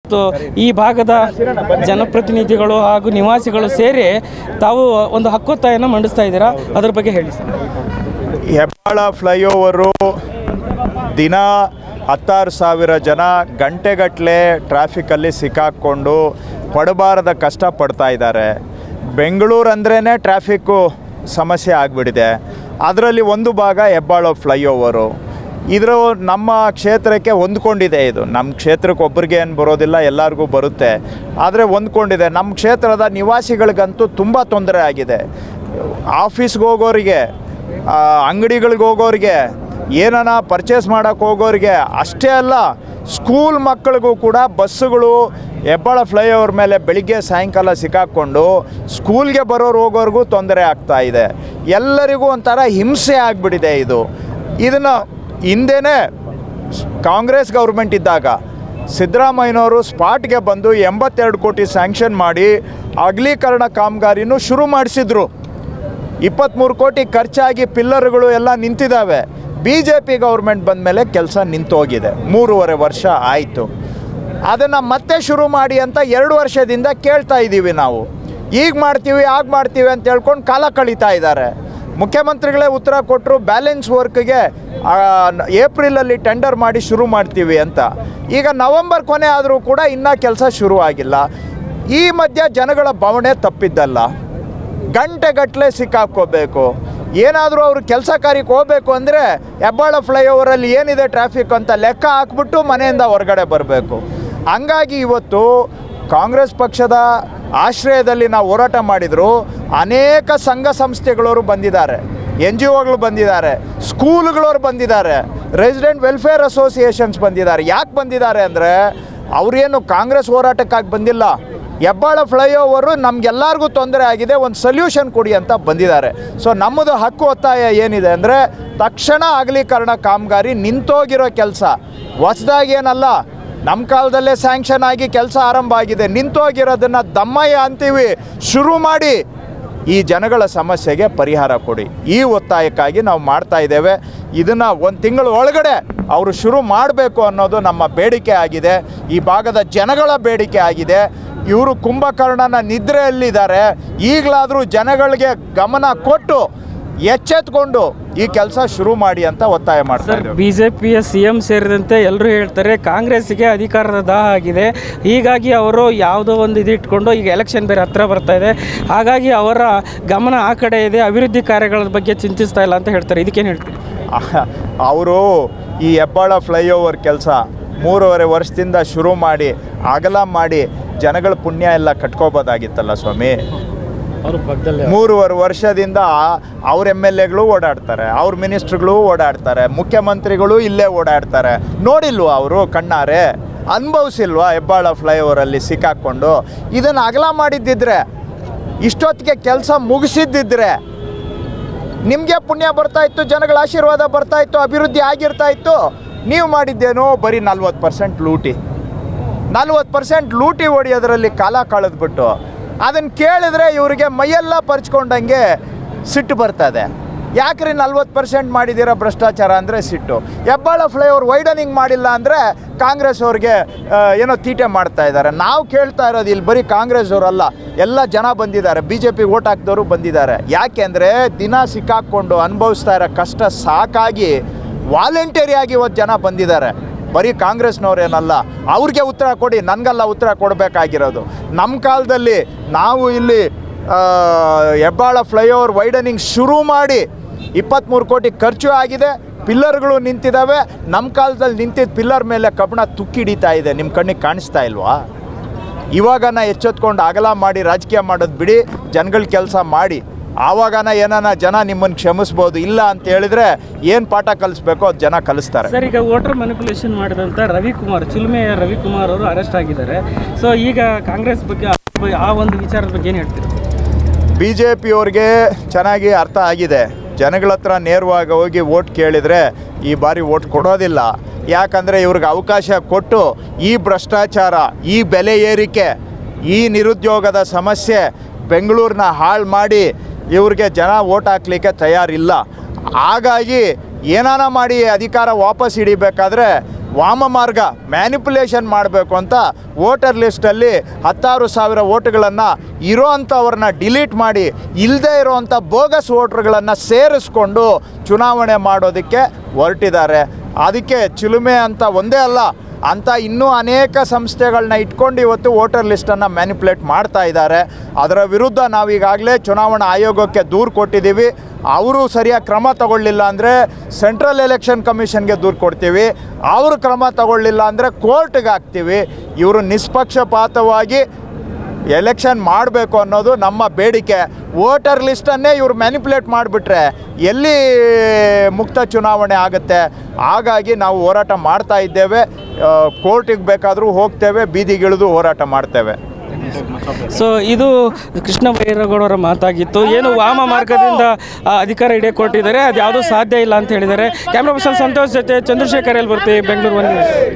ಇವತ್ತು ಈ ಭಾಗದ ಜನಪ್ರತಿನಿಧಿಗಳು ಹಾಗೂ ನಿವಾಸಿಗಳು ಸೇರಿ ತಾವು ಒಂದು ಹಕ್ಕೊತ್ತಾಯನ ಮಂಡಿಸ್ತಾ ಇದ್ದೀರಾ ಅದ್ರ ಬಗ್ಗೆ ಹೇಳಿ ಸರ್ ಹೆಬ್ಬಾಳ ಫ್ಲೈಓವರು ದಿನ ಹತ್ತಾರು ಸಾವಿರ ಜನ ಗಂಟೆಗಟ್ಟಲೆ ಟ್ರಾಫಿಕಲ್ಲಿ ಸಿಕ್ಕಾಕ್ಕೊಂಡು ಪಡಬಾರದ ಕಷ್ಟ ಪಡ್ತಾ ಇದ್ದಾರೆ ಬೆಂಗಳೂರು ಅಂದ್ರೇ ಟ್ರಾಫಿಕ್ಕು ಸಮಸ್ಯೆ ಆಗಿಬಿಟ್ಟಿದೆ ಅದರಲ್ಲಿ ಒಂದು ಭಾಗ ಹೆಬ್ಬಾಳ ಫ್ಲೈಓವರು ಇದ್ರ ನಮ್ಮ ಕ್ಷೇತ್ರಕ್ಕೆ ಹೊಂದ್ಕೊಂಡಿದೆ ಇದು ನಮ್ಮ ಕ್ಷೇತ್ರಕ್ಕೆ ಒಬ್ಬರಿಗೆ ಏನು ಬರೋದಿಲ್ಲ ಎಲ್ಲರಿಗೂ ಬರುತ್ತೆ ಆದರೆ ಹೊಂದ್ಕೊಂಡಿದೆ ನಮ್ಮ ಕ್ಷೇತ್ರದ ನಿವಾಸಿಗಳಿಗಂತೂ ತುಂಬ ತೊಂದರೆ ಆಗಿದೆ ಆಫೀಸ್ಗೆ ಹೋಗೋರಿಗೆ ಅಂಗಡಿಗಳಿಗೆ ಹೋಗೋರಿಗೆ ಏನನ ಪರ್ಚೇಸ್ ಮಾಡೋಕ್ಕೆ ಹೋಗೋರಿಗೆ ಅಷ್ಟೇ ಅಲ್ಲ ಸ್ಕೂಲ್ ಮಕ್ಕಳಿಗೂ ಕೂಡ ಬಸ್ಸುಗಳು ಹೆಬ್ಬಾಳ ಫ್ಲೈಓವರ್ ಮೇಲೆ ಬೆಳಿಗ್ಗೆ ಸಾಯಂಕಾಲ ಸಿಕ್ಕಾಕ್ಕೊಂಡು ಸ್ಕೂಲ್ಗೆ ಬರೋರು ಹೋಗೋರಿಗೂ ತೊಂದರೆ ಆಗ್ತಾ ಇದೆ ಎಲ್ಲರಿಗೂ ಒಂಥರ ಹಿಂಸೆ ಆಗಿಬಿಟ್ಟಿದೆ ಇದು ಇದನ್ನು ಹಿಂದೆನೇ ಕಾಂಗ್ರೆಸ್ ಗೌರ್ಮೆಂಟ್ ಇದ್ದಾಗ ಸಿದ್ದರಾಮಯ್ಯನವರು ಸ್ಪಾಟ್ಗೆ ಬಂದು ಎಂಬತ್ತೆರಡು ಕೋಟಿ ಸ್ಯಾಂಕ್ಷನ್ ಮಾಡಿ ಅಗಲೀಕರಣ ಕಾಮಗಾರಿನೂ ಶುರು ಮಾಡಿಸಿದ್ರು ಇಪ್ಪತ್ತ್ಮೂರು ಕೋಟಿ ಖರ್ಚಾಗಿ ಪಿಲ್ಲರ್ಗಳು ಎಲ್ಲ ನಿಂತಿದ್ದಾವೆ ಬಿ ಜೆ ಪಿ ಗೌರ್ಮೆಂಟ್ ಬಂದ ಮೇಲೆ ಕೆಲಸ ನಿಂತೋಗಿದೆ ಮೂರುವರೆ ವರ್ಷ ಆಯಿತು ಅದನ್ನು ಮತ್ತೆ ಶುರು ಮಾಡಿ ಅಂತ ಎರಡು ವರ್ಷದಿಂದ ಕೇಳ್ತಾ ಇದ್ದೀವಿ ನಾವು ಈಗ ಮಾಡ್ತೀವಿ ಆಗ ಮಾಡ್ತೀವಿ ಅಂತ ಹೇಳ್ಕೊಂಡು ಕಾಲ ಕಳೀತಾ ಇದ್ದಾರೆ ಮುಖ್ಯಮಂತ್ರಿಗಳೇ ಉತ್ತರ ಕೊಟ್ಟರು ಬ್ಯಾಲೆನ್ಸ್ ವರ್ಕ್ಗೆ ಏಪ್ರಿಲಲ್ಲಿ ಟೆಂಡರ್ ಮಾಡಿ ಶುರು ಮಾಡ್ತೀವಿ ಅಂತ ಈಗ ನವಂಬರ್ ಕೊನೆ ಆದರೂ ಕೂಡ ಇನ್ನೂ ಕೆಲಸ ಶುರು ಆಗಿಲ್ಲ ಈ ಮಧ್ಯ ಜನಗಳ ಭಾವನೆ ತಪ್ಪಿದ್ದಲ್ಲ ಗಂಟೆಗಟ್ಟಲೆ ಸಿಕ್ಕಾಕೋಬೇಕು ಏನಾದರೂ ಅವರು ಕೆಲಸ ಕಾರ್ಯಕ್ಕೆ ಹೋಗಬೇಕು ಅಂದರೆ ಹೆಬ್ಬಾಳ ಫ್ಲೈಓವರಲ್ಲಿ ಏನಿದೆ ಟ್ರಾಫಿಕ್ ಅಂತ ಲೆಕ್ಕ ಹಾಕ್ಬಿಟ್ಟು ಮನೆಯಿಂದ ಹೊರಗಡೆ ಬರಬೇಕು ಹಂಗಾಗಿ ಇವತ್ತು ಕಾಂಗ್ರೆಸ್ ಪಕ್ಷದ ಆಶ್ರಯದಲ್ಲಿ ನಾವು ಹೋರಾಟ ಮಾಡಿದರು ಅನೇಕ ಸಂಘ ಸಂಸ್ಥೆಗಳವರು ಬಂದಿದ್ದಾರೆ ಎನ್ ಜಿ ಒಗಳು ಬಂದಿದ್ದಾರೆ ಸ್ಕೂಲ್ಗಳವ್ರು ಬಂದಿದ್ದಾರೆ ರೆಸಿಡೆಂಟ್ ವೆಲ್ಫೇರ್ ಅಸೋಸಿಯೇಷನ್ಸ್ ಬಂದಿದ್ದಾರೆ ಯಾಕೆ ಬಂದಿದ್ದಾರೆ ಅಂದರೆ ಅವರೇನು ಕಾಂಗ್ರೆಸ್ ಹೋರಾಟಕ್ಕಾಗಿ ಬಂದಿಲ್ಲ ಹೆಬ್ಬಾಳ ಫ್ಲೈಓವರು ನಮಗೆಲ್ಲರಿಗೂ ತೊಂದರೆ ಆಗಿದೆ ಒಂದು ಸೊಲ್ಯೂಷನ್ ಕೊಡಿ ಅಂತ ಬಂದಿದ್ದಾರೆ ಸೊ ನಮ್ಮದು ಹಕ್ಕು ಒತ್ತಾಯ ಏನಿದೆ ಅಂದರೆ ತಕ್ಷಣ ಅಗಲೀಕರಣ ಕಾಮಗಾರಿ ನಿಂತೋಗಿರೋ ಕೆಲಸ ಹೊಸ್ದಾಗಿ ಏನಲ್ಲ ನಮ್ಮ ಕಾಲದಲ್ಲೇ ಸ್ಯಾಂಕ್ಷನ್ ಆಗಿ ಕೆಲಸ ಆರಂಭ ಆಗಿದೆ ನಿಂತೋಗಿರೋದನ್ನು ದಮ್ಮಯ್ಯ ಅಂತೀವಿ ಶುರು ಮಾಡಿ ಈ ಜನಗಳ ಸಮಸ್ಯೆಗೆ ಪರಿಹಾರ ಕೊಡಿ ಈ ಒತ್ತಾಯಕ್ಕಾಗಿ ನಾವು ಮಾಡ್ತಾ ಇದ್ದೇವೆ ಇದನ್ನು ಒಂದು ತಿಂಗಳ ಒಳಗಡೆ ಅವರು ಶುರು ಮಾಡಬೇಕು ಅನ್ನೋದು ನಮ್ಮ ಬೇಡಿಕೆ ಆಗಿದೆ ಈ ಭಾಗದ ಜನಗಳ ಬೇಡಿಕೆ ಆಗಿದೆ ಇವರು ಕುಂಭಕರ್ಣನ ನಿದ್ರೆಯಲ್ಲಿದ್ದಾರೆ ಈಗಲಾದರೂ ಜನಗಳಿಗೆ ಗಮನ ಕೊಟ್ಟು ಎಚ್ಚೆತ್ಕೊಂಡು ಈ ಕೆಲಸ ಶುರು ಮಾಡಿ ಅಂತ ಒತ್ತಾಯ ಮಾಡ್ತಾ ಸರ್ ಇದ್ದೇವೆ ಬಿ ಜೆ ಪಿಯ ಸಿ ಎಂ ಸೇರಿದಂತೆ ಎಲ್ಲರೂ ಹೇಳ್ತಾರೆ ಕಾಂಗ್ರೆಸ್ಸಿಗೆ ಅಧಿಕಾರದ ದಾಹ ಆಗಿದೆ ಹೀಗಾಗಿ ಅವರು ಯಾವುದೋ ಒಂದು ಇದು ಇಟ್ಕೊಂಡು ಈಗ ಎಲೆಕ್ಷನ್ ಬೇರೆ ಹತ್ರ ಬರ್ತಾ ಇದೆ ಹಾಗಾಗಿ ಅವರ ಗಮನ ಆ ಕಡೆ ಇದೆ ಅಭಿವೃದ್ಧಿ ಕಾರ್ಯಗಳ ಬಗ್ಗೆ ಚಿಂತಿಸ್ತಾ ಇಲ್ಲ ಅಂತ ಹೇಳ್ತಾರೆ ಇದಕ್ಕೇನು ಹೇಳ್ತೀರಿ ಅವರು ಈ ಹೆಬ್ಬಾಳ ಫ್ಲೈಓವರ್ ಕೆಲಸ ಮೂರುವರೆ ವರ್ಷದಿಂದ ಶುರು ಮಾಡಿ ಅಗಲ ಮಾಡಿ ಜನಗಳ ಪುಣ್ಯ ಎಲ್ಲ ಕಟ್ಕೋಬೋದಾಗಿತ್ತಲ್ಲ ಸ್ವಾಮಿ ಅವರು ಪಕ್ಕದಲ್ಲೇ ಮೂರುವರೆ ವರ್ಷದಿಂದ ಅವ್ರ ಎಮ್ ಎಲ್ ಎಗಳು ಓಡಾಡ್ತಾರೆ ಅವ್ರ ಮಿನಿಸ್ಟ್ರುಗಳು ಓಡಾಡ್ತಾರೆ ಮುಖ್ಯಮಂತ್ರಿಗಳು ಇಲ್ಲೇ ಓಡಾಡ್ತಾರೆ ನೋಡಿಲ್ವಾ ಅವರು ಕಣ್ಣಾರೆ ಅನುಭವಿಸಿಲ್ವಾ ಹೆಬ್ಬಾಳ ಫ್ಲೈಓವರಲ್ಲಿ ಸಿಕ್ಕಾಕ್ಕೊಂಡು ಇದನ್ನು ಅಗಲ ಮಾಡಿದ್ದಿದ್ರೆ ಇಷ್ಟೊತ್ತಿಗೆ ಕೆಲಸ ಮುಗಿಸಿದ್ದಿದ್ರೆ ನಿಮಗೆ ಪುಣ್ಯ ಬರ್ತಾ ಇತ್ತು ಜನಗಳ ಆಶೀರ್ವಾದ ಬರ್ತಾ ಇತ್ತು ಅಭಿವೃದ್ಧಿ ಆಗಿರ್ತಾ ಇತ್ತು ನೀವು ಮಾಡಿದ್ದೇನೋ ಬರೀ ನಲ್ವತ್ತು ಪರ್ಸೆಂಟ್ ಲೂಟಿ ನಲ್ವತ್ತು ಪರ್ಸೆಂಟ್ ಲೂಟಿ ಹೊಡೆಯೋದ್ರಲ್ಲಿ ಕಾಲ ಕಳೆದ್ಬಿಟ್ಟು ಅದನ್ನು ಕೇಳಿದ್ರೆ ಇವರಿಗೆ ಮೈಯೆಲ್ಲ ಪರ್ಚ್ಕೊಂಡಂಗೆ ಸಿಟ್ಟು ಬರ್ತದೆ ಯಾಕ್ರಿ ನಲ್ವತ್ತು ಪರ್ಸೆಂಟ್ ಮಾಡಿದ್ದೀರಾ ಭ್ರಷ್ಟಾಚಾರ ಅಂದರೆ ಸಿಟ್ಟು ಹೆಬ್ಬಾಳ ಫ್ಲೈಓವರ್ ವೈಡನಿಂಗ್ ಮಾಡಿಲ್ಲ ಅಂದರೆ ಕಾಂಗ್ರೆಸ್ ಅವ್ರಿಗೆ ಆ, ಏನೋ ತೀಟೆ ಮಾಡ್ತಾ ಇದ್ದಾರೆ ನಾವು ಕೇಳ್ತಾ ಇರೋದು ಇಲ್ಲಿ ಬರೀ ಕಾಂಗ್ರೆಸ್ ಅವರಲ್ಲ ಎಲ್ಲ ಜನ ಬಂದಿದ್ದಾರೆ ಬಿ ಜೆ ಪಿ ಓಟ್ ಹಾಕಿದವರು ಬಂದಿದ್ದಾರೆ ಯಾಕೆಂದರೆ ದಿನ ಸಿಕ್ಕಾಕ್ಕೊಂಡು ಅನುಭವಿಸ್ತಾ ಇರೋ ಕಷ್ಟ ಸಾಕಾಗಿ ವಾಲಂಟರಿಯಾಗಿ ಇವತ್ತು ಜನ ಬಂದಿದ್ದಾರೆ ಬರೀ ಕಾಂಗ್ರೆಸ್ನವ್ರೇನಲ್ಲ ಅವ್ರಿಗೆ ಉತ್ತರ ಕೊಡಿ ನನಗಲ್ಲ ಉತ್ತರ ಕೊಡಬೇಕಾಗಿರೋದು ನಮ್ಮ ಕಾಲದಲ್ಲಿ ನಾವು ಇಲ್ಲಿ ಆ, ಹೆಬ್ಬಾಳ ಫ್ಲೈಓವರ್ ವೈಡನಿಂಗ್ ಶುರು ಮಾಡಿ ಇಪ್ಪತ್ತ್ಮೂರು ಕೋಟಿ ಖರ್ಚು ಆಗಿದೆ ಪಿಲ್ಲರ್ಗಳು ನಿಂತಿದ್ದಾವೆ ನಮ್ಮ ಕಾಲದಲ್ಲಿ ನಿಂತಿದ್ದ ಪಿಲ್ಲರ್ ಮೇಲೆ ಕಬ್ಬಣ ತುಕ್ಕಿಡಿತಾ ಇದೆ ನಿಮ್ಮ ಕಣ್ಣಿಗೆ ಕಾಣಿಸ್ತಾ ಇಲ್ವಾ ಇವಾಗನ ಎಚ್ಚೆತ್ಕೊಂಡು ಅಗಲ ಮಾಡಿ ರಾಜಕೀಯ ಮಾಡೋದು ಬಿಡಿ ಜನಗಳ ಕೆಲಸ ಮಾಡಿ ಆವಾಗನ ಏನಾನ ಜನ ನಿಮ್ಮನ್ನು ಕ್ಷಮಿಸ್ಬೋದು ಇಲ್ಲ ಅಂತ ಹೇಳಿದ್ರೆ ಏನು ಪಾಠ ಕಲಿಸ್ಬೇಕೋ ಅದು ಜನ ಕಲಿಸ್ತಾರೆ ಸರ್ ಈಗ ವೋಟರ್ ಮ್ಯಾನಿಪುಲೇಷನ್ ಮಾಡಿದಂಥ ರವಿಕುಮಾರ್ ಚಿಲುಮೆಯ ರವಿಕುಮಾರ್ ಅವರು ಅರೆಸ್ಟ್ ಆಗಿದ್ದಾರೆ ಸೊ ಈಗ ಕಾಂಗ್ರೆಸ್ ಬಗ್ಗೆ ಆ- ಆ ಒಂದು ವಿಚಾರದ ಬಗ್ಗೆ ಏನು ಹೇಳ್ತೀರಿ ಬಿ ಜೆ ಪಿಯವ್ರಿಗೆ ಚೆನ್ನಾಗಿ ಅರ್ಥ ಆಗಿದೆ ಜನಗಳ ಹತ್ರ ನೇರವಾಗಿ ಹೋಗಿ ಓಟ್ ಕೇಳಿದರೆ ಈ ಬಾರಿ ಓಟ್ ಕೊಡೋದಿಲ್ಲ ಯಾಕಂದರೆ ಇವ್ರಿಗೆ ಅವಕಾಶ ಕೊಟ್ಟು ಈ ಭ್ರಷ್ಟಾಚಾರ ಈ ಬೆಲೆ ಏರಿಕೆ ಈ ನಿರುದ್ಯೋಗದ ಸಮಸ್ಯೆ ಬೆಂಗಳೂರನ್ನ ಹಾಳು ಮಾಡಿ ಇವ್ರಿಗೆ ಜನ ಓಟ್ ಹಾಕ್ಲಿಕ್ಕೆ ತಯಾರಿಲ್ಲ ಹಾಗಾಗಿ ಏನಾನ ಮಾಡಿ ಅಧಿಕಾರ ವಾಪಸ್ ಹಿಡಿಬೇಕಾದ್ರೆ ವಾಮ ಮಾರ್ಗ ಮ್ಯಾನಿಪುಲೇಷನ್ ಮಾಡಬೇಕು ಅಂತ ವೋಟರ್ ಲಿಸ್ಟಲ್ಲಿ ಹತ್ತಾರು ಸಾವಿರ ಓಟ್ಗಳನ್ನು ಇರೋ ಅಂಥವ್ರನ್ನ ಡಿಲೀಟ್ ಮಾಡಿ ಇಲ್ಲದೇ ಇರೋವಂಥ ಬೋಗಸ್ ವೋಟ್ರುಗಳನ್ನು ಸೇರಿಸ್ಕೊಂಡು ಚುನಾವಣೆ ಮಾಡೋದಕ್ಕೆ ಹೊರಟಿದ್ದಾರೆ ಅದಕ್ಕೆ ಚಿಲುಮೆ ಅಂತ ಒಂದೇ ಅಲ್ಲ ಅಂತ ಇನ್ನೂ ಅನೇಕ ಸಂಸ್ಥೆಗಳನ್ನ ಇಟ್ಕೊಂಡು ಇವತ್ತು ವೋಟರ್ ಲಿಸ್ಟನ್ನು ಮ್ಯಾನಿಪುಲೇಟ್ ಮಾಡ್ತಾ ಇದ್ದಾರೆ ಅದರ ವಿರುದ್ಧ ನಾವೀಗಾಗಲೇ ಚುನಾವಣಾ ಆಯೋಗಕ್ಕೆ ದೂರು ಕೊಟ್ಟಿದ್ದೀವಿ ಅವರು ಸರಿಯಾಗಿ ಕ್ರಮ ತಗೊಳ್ಳಿಲ್ಲ ಅಂದರೆ ಸೆಂಟ್ರಲ್ ಎಲೆಕ್ಷನ್ ಕಮಿಷನ್ಗೆ ದೂರು ಕೊಡ್ತೀವಿ ಅವರು ಕ್ರಮ ತಗೊಳ್ಳಿಲ್ಲ ಅಂದರೆ ಕೋರ್ಟ್ಗೆ ಹಾಕ್ತೀವಿ ಇವರು ನಿಷ್ಪಕ್ಷಪಾತವಾಗಿ ಎಲೆಕ್ಷನ್ ಮಾಡಬೇಕು ಅನ್ನೋದು ನಮ್ಮ ಬೇಡಿಕೆ ವೋಟರ್ ಲಿಸ್ಟನ್ನೇ ಇವರು ಮ್ಯಾನಿಪುಲೇಟ್ ಮಾಡಿಬಿಟ್ರೆ ಎಲ್ಲಿ ಮುಕ್ತ ಚುನಾವಣೆ ಆಗುತ್ತೆ ಹಾಗಾಗಿ ನಾವು ಹೋರಾಟ ಮಾಡ್ತಾ ಇದ್ದೇವೆ ಕೋರ್ಟಿಗೆ ಬೇಕಾದರೂ ಹೋಗ್ತೇವೆ ಬೀದಿಗಿಳಿದು ಹೋರಾಟ ಮಾಡ್ತೇವೆ ಸೊ ಇದು ಕೃಷ್ಣ ಬೈರೇಗೌಡರ ಮಾತಾಗಿತ್ತು ಏನು ವಾಮ ಮಾರ್ಗದಿಂದ ಆ, ಅಧಿಕಾರ ಹಿಡಿಯಕ್ಕೆ ಕೊಟ್ಟಿದ್ದಾರೆ ಅದು ಯಾವುದೂ ಸಾಧ್ಯ ಇಲ್ಲ ಅಂತ ಹೇಳಿದ್ದಾರೆ ಕ್ಯಾಮ್ರಾ ಪರ್ಸನ್ ಸಂತೋಷ್ ಜೊತೆ ಚಂದ್ರಶೇಖರ್ ಎಲ್ಲಿ ಬರ್ತೀವಿ ಬೆಂಗಳೂರು ಒನ್ ನ್ಯೂಸ್